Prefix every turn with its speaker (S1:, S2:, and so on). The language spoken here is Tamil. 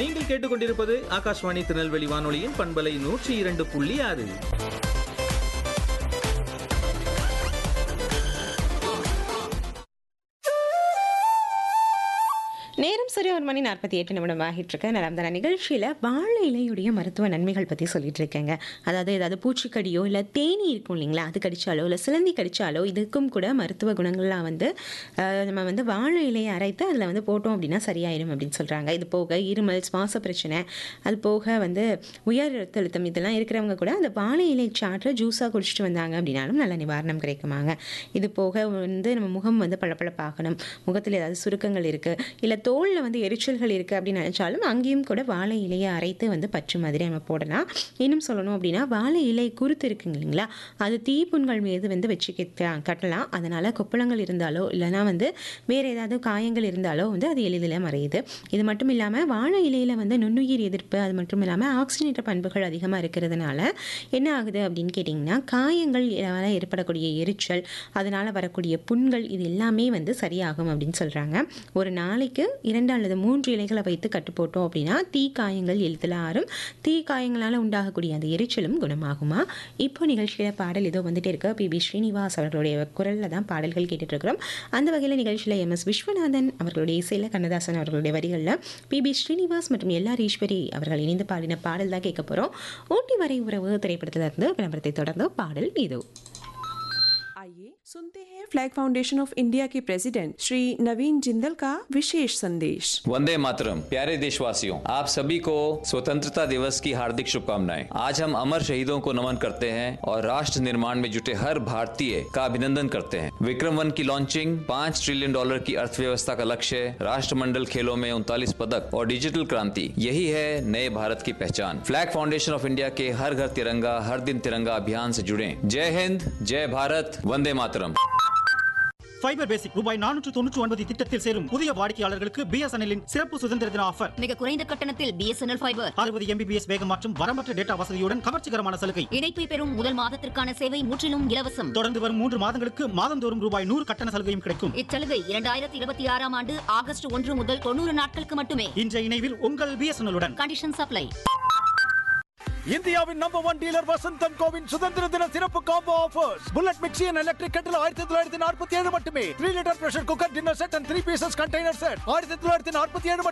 S1: நீங்கள் கேட்டுக்கொண்டிருப்பது ஆகாஷ்வாணி திருநெல்வேலி வானொலியின் பண்பலை நூற்றி இரண்டு புள்ளி ஆறு
S2: நேரம் சரி ஒரு மணி நாற்பத்தி எட்டு நிமிடம் ஆகிட்டு இருக்கு நடந்த நிகழ்ச்சியில் வாழை இலையுடைய மருத்துவ நன்மைகள் பற்றி சொல்லிட்டு இருக்கேங்க அதாவது ஏதாவது பூச்சிக்கடியோ இல்லை தேனி இருக்கும் இல்லைங்களா அது கடிச்சாலோ இல்லை சிலந்தி கடிச்சாலோ இதுக்கும் கூட மருத்துவ குணங்கள்லாம் வந்து அஹ், நம்ம வந்து வாழை இலையை அரைத்து அதில் வந்து போட்டோம் அப்படின்னா சரியாயிடும் அப்படின்னு சொல்கிறாங்க இது போக இருமல் சுவாச பிரச்சனை அது போக வந்து உயர் ரத்த அழுத்தம் இதெல்லாம் இருக்கிறவங்க கூட அந்த வாழை இலை சாற்றை ஜூஸாக குடிச்சிட்டு வந்தாங்க அப்படின்னாலும் நல்ல நிவாரணம் கிடைக்குமாங்க இது போக வந்து நம்ம முகம் வந்து பளபளப்பாகணும் முகத்தில் ஏதாவது சுருக்கங்கள் இருக்குது இல்லை தோலில் வந்து எரிச்சல்கள் இருக்குது அப்படின்னு நினச்சாலும் அங்கேயும் கூட வாழை இலையை அரைத்து வந்து பற்று மாதிரி நம்ம போடலாம் இன்னும் சொல்லணும் அப்படின்னா வாழை இலை குருத்து இருக்குங்க இல்லைங்களா அது தீப்புண்கள் மீது வந்து வச்சு கெத்த- கட்டலாம் அதனால் கொப்பளங்கள் இருந்தாலோ இல்லைனா வந்து வேறு ஏதாவது காயங்கள் இருந்தாலோ வந்து அது எளிதில் மறையுது இது மட்டும் இல்லாமல் வாழை இலையில் வந்து நுண்ணுயிர் எதிர்ப்பு அது மட்டும் இல்லாமல் ஆக்சிஜனேற்ற பண்புகள் அதிகமாக இருக்கிறதுனால என்ன ஆகுது அப்படின்னு கேட்டிங்கன்னா காயங்கள் இதனால ஏற்படக்கூடிய எரிச்சல் அதனால் வரக்கூடிய புண்கள் இது எல்லாமே வந்து சரியாகும் அப்படின்னு சொல்கிறாங்க ஒரு நாளைக்கு இரண்டு அல்லது மூன்று இலைகளை வைத்து கட்டு போட்டோம் அப்படின்னா தீ காயங்கள் எளிதில் ஆறும் தீ காயங்களால் உண்டாகக்கூடிய அந்த எரிச்சலும் குணமாகுமா இப்போ நிகழ்ச்சியில் பாடல் ஏதோ வந்துட்டே இருக்கு பி பி ஸ்ரீனிவாஸ் அவர்களுடைய குரலில் தான் பாடல்கள் கேட்டுட்டு இருக்கிறோம் அந்த வகையில் நிகழ்ச்சியில் எம் எஸ் விஸ்வநாதன் அவர்களுடைய இசையில் கண்ணதாசன் அவர்களுடைய வரிகளில் பி பி ஸ்ரீனிவாஸ் மற்றும் எல்ஆர் ஈஸ்வரி அவர்கள் இணைந்து பாடின பாடல் தான் கேட்க போகிறோம் ஊட்டி வரை உறவு திரைப்படத்திலிருந்து விளம்பரத்தை தொடர்ந்து பாடல் இதோ
S3: आइए सुनते हैं फ्लैग फाउंडेशन ऑफ इंडिया के प्रेसिडेंट श्री नवीन जिंदल का विशेष संदेश
S4: वंदे मातरम प्यारे देशवासियों आप सभी को स्वतंत्रता दिवस की हार्दिक शुभकामनाएं आज हम अमर शहीदों को नमन करते हैं और राष्ट्र निर्माण में जुटे हर भारतीय का अभिनंदन करते हैं विक्रम वन की लॉन्चिंग पाँच ट्रिलियन डॉलर की अर्थव्यवस्था का लक्ष्य राष्ट्रमंडल खेलों में उनतालीस पदक और डिजिटल क्रांति यही है नए भारत की पहचान फ्लैग फाउंडेशन ऑफ इंडिया के हर घर तिरंगा हर दिन तिरंगा अभियान से जुड़े जय हिंद जय भारत वंदे मातरम
S5: ஃபைபர் பேசிக் ரூபாய் நானூற்று தொண்ணூற்று ஒன்பது திட்டத்தில் சேரும் புதிய வாடிக்கையாளர்களுக்கு பிஎஸ்என்எல்லின் சிறப்பு சுதந்திர தின ஆஃபர்
S6: மிக குறைந்த கட்டணத்தில் பிஎஸ்என்எல் ஃபைபர்
S5: அறுபது எம்பிபிஎஸ் வேகம் மற்றும் வரம்பற்ற டேட்டா வசதியுடன் கவர்ச்சிகரமான சலுகை
S6: இணைப்பை பெறும் முதல் மாதத்திற்கான சேவை முற்றிலும் இலவசம்
S5: தொடர்ந்து வரும் மூன்று மாதங்களுக்கு மாதந்தோறும் ரூபாய் நூறு கட்டண சலுகையும் கிடைக்கும்
S6: இச்சலுகை இரண்டாயிரத்தி இருபத்தி ஆறாம் ஆண்டு ஆகஸ்ட் ஒன்று முதல் தொண்ணூறு நாட்களுக்கு மட்டுமே
S5: இன்றைய இணைவில் உங்கள் பிஎஸ்என்எல்லுடன்
S6: கண்டிஷன் சப்ளை
S7: இந்தியாவின் நம்பர் ஒன் டீலர் வசந்தன் கோவின் சுதந்திர தின சிறப்பு combo offers bullet mixie and electric kettle ஆயிரத்தி தொள்ளாயிரத்தி நாற்பத்தி ஏழு மட்டுமே three litre pressure cooker dinner set and three pieces container set ஆயிரத்தி தொள்ளாயிரத்தி நாற்பத்தி ஏழு